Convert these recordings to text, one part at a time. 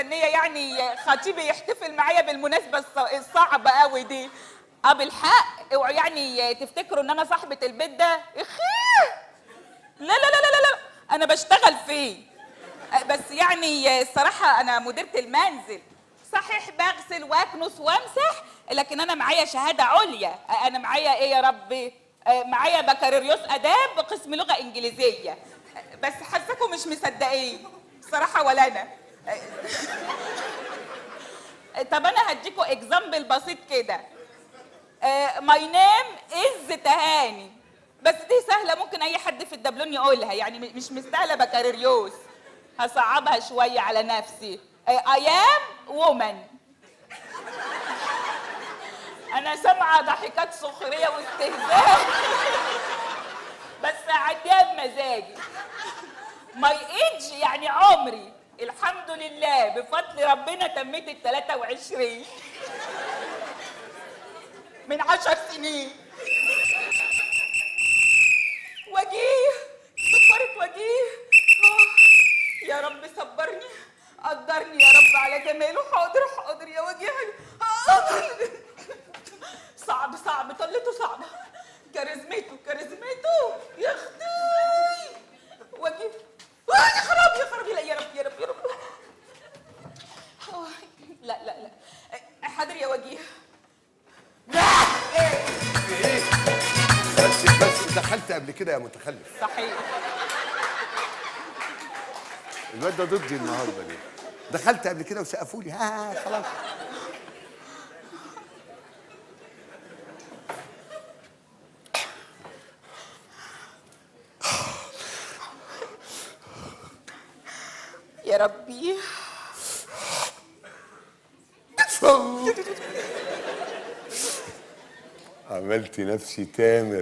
مستنيه يعني خطيبي يحتفل معايا بالمناسبه الص- الصعبه قوي دي اه بالحق اوعوا يعني تفتكروا ان انا صاحبه البيت ده اخي لا لا لا لا لا لا انا بشتغل فيه آه، بس يعني الصراحه انا مديره المنزل صحيح بغسل واكنس وامسح لكن انا معايا شهاده عليا آه، انا معايا ايه يا ربي آه، معايا بكالوريوس اداب قسم لغه انجليزيه آه، بس حاساكم مش مصدقين صراحه ولا انا آه، طب انا هديكوا اكزامبل بسيط كده ماي نيم از تهاني بس دي سهله ممكن اي حد في الدبلون يقولها يعني م- مش مستاهله بكالوريوس هصعبها شويه على نفسي اي ام وومن انا سامعه ضحكات سخريه واستهزاء بس هعديها بمزاجي ماي ايدج يعني عمري الحمد لله بفضل ربنا تميت ال 23 من عشر سنين وجيه صفرت وجيه آه، يا رب صبرني قدرني يا رب على جماله حاضر حاضر يا وجيه آه. صعب صعب طلته صعبة كاريزمته كاريزمته يا اختي وجيه آه يا خراب يا خراب لا يا رب يا رب يا رب آه، لا لا لا آه، حاضر يا وجيه بس بس دخلت قبل كده يا متخلف صحيح الواد ده ضدي النهارده ليه دخلت قبل كده وسقفوا لي ها خلاص يا ربي عملت نفسي تامر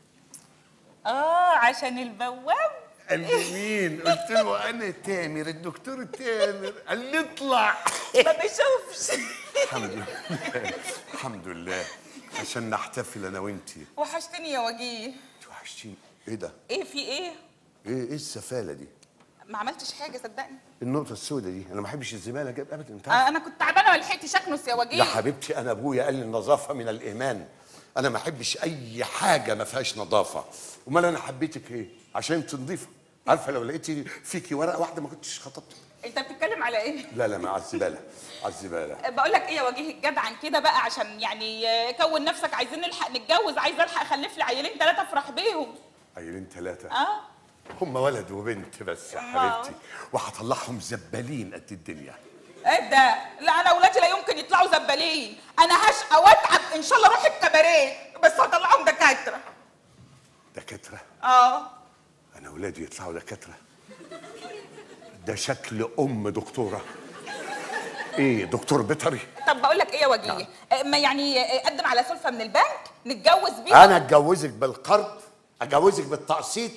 اه عشان البواب قال لي مين؟ قلت له انا تامر الدكتور تامر قال لي اطلع ما بشوفش الحمد لله الحمد لله عشان نحتفل انا وانتي وحشتني يا وجيه انت وحشتيني ايه ده؟ ايه في ايه ايه ايه السفاله دي؟ ما عملتش حاجه صدقني النقطة السوداء دي أنا ما بحبش الزبالة جاب أبدا أنت عارف آه انا كنت تعبانه ما لحقتش اكنس يا وجيه يا حبيبتي أنا أبويا قال لي النظافة من الإيمان أنا ما أحبش أي حاجة ما فيهاش نظافة أمال أنا حبيتك إيه؟ عشان أنت نظيفة عارفة لو لقيتي فيكي ورقة واحدة ما كنتش خطبتك انت بتتكلم على ايه لا لا مع الزبالة على الزبالة بقول لك ايه يا وجيه الجدعن كده بقى عشان يعني آه، كون نفسك عايزين نلحق نتجوز عايزه الحق اخلف لي عيلين ثلاثه افرح بيهم عيلين ثلاثة اه هم ولد وبنت بس يا الله. حبيبتي وهطلعهم زبالين قد الدنيا ايه ده لا انا اولادي لا يمكن يطلعوا زبالين انا هشقى واتعب ان شاء الله اروح الكباريه بس هطلعهم دكاتره دكاترة اه أنا أولادي يطلعوا دكاترة ده شكل أم دكتورة إيه دكتور بيطري طب بقول لك ايه يا وجيه آه، ما يعني آه، قدم على سلفه من البنك نتجوز بيها انا اتجوزك بالقرض اتجوزك بالتقسيط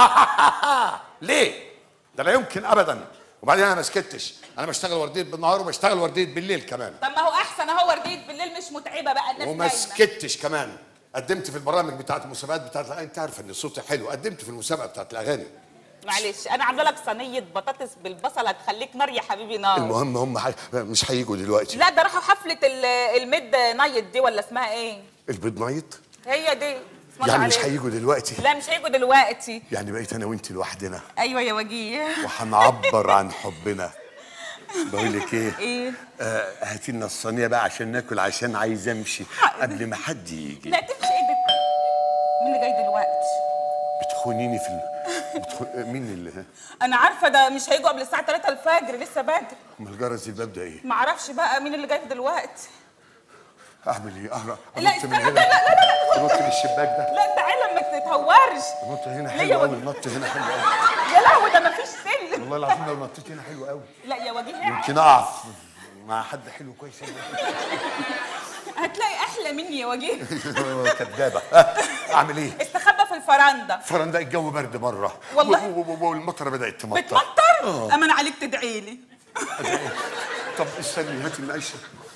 ليه ده لا يمكن ابدا وبعدين انا ما سكتش انا بشتغل ورديه بالنهار وبشتغل ورديه بالليل كمان طب ما هو احسن اهو ورديه بالليل مش متعبه بقى الناس وما نايمه سكتش كمان قدمت في البرامج بتاعت المسابقات بتاعت الأغاني. انت عارفه ان صوتي حلو قدمت في المسابقه بتاعت الاغاني معلش انا عامله لك صينيه بطاطس بالبصل هتخليك نار يا حبيبي نار المهم هم حي... مش هيجوا دلوقتي لا ده راحوا حفله ال- الميد نايت دي ولا اسمها ايه البيض نايت هي دي اسمها يعني مش عليها. هيجوا دلوقتي لا مش هيجوا دلوقتي يعني بقيت انا وانت لوحدنا ايوه يا وجيه وهنعبر عن حبنا بقول لك ايه ايه آه هاتي لنا الصينيه بقى عشان ناكل عشان عايز امشي قبل ما حد يجي لا تمشي ايدك مين اللي جاي دلوقتي بتخونيني في ال... بتخ... مين اللي انا عارفه ده مش هيجوا قبل الساعه 3 الفجر لسه بدري امال جرس الباب ده ايه؟ معرفش بقى مين اللي جاي دلوقتي اعمل ايه؟ اهرب لا انط استنى من لا لا هنا لا لا انط من الشباك ده لا تعالى ما تتهورش النط هنا ليه حلو يا قوي وجيه؟ النط هنا حلو قوي يا لهوي ده مفيش سلم والله العظيم لو نطيت هنا حلو قوي لا يا وجيه يمكن اقع مع حد حلو كويس هتلاقي احلى مني يا وجيه كدابه اعمل ايه؟ استخبى في الفرندا فرندا الجو برد مره والله؟ و- و- و- والمطره بدات تمطر بتمطر امن عليك تدعي لي طب استني هاتي المقشه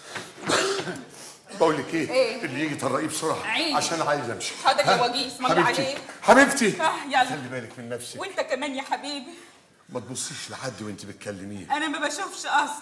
بقول لك ايه؟ إيه؟ اللي يجي طرقيه بسرعه عيني. عشان عايز امشي حاضر يا ها؟ وجيه، اسم الله حبيبتي عليك. حبيبتي آه، يلا. خلي بالك من نفسك وانت كمان يا حبيبي ما تبصيش لحد وانت بتكلميه انا ما بشوفش اصلا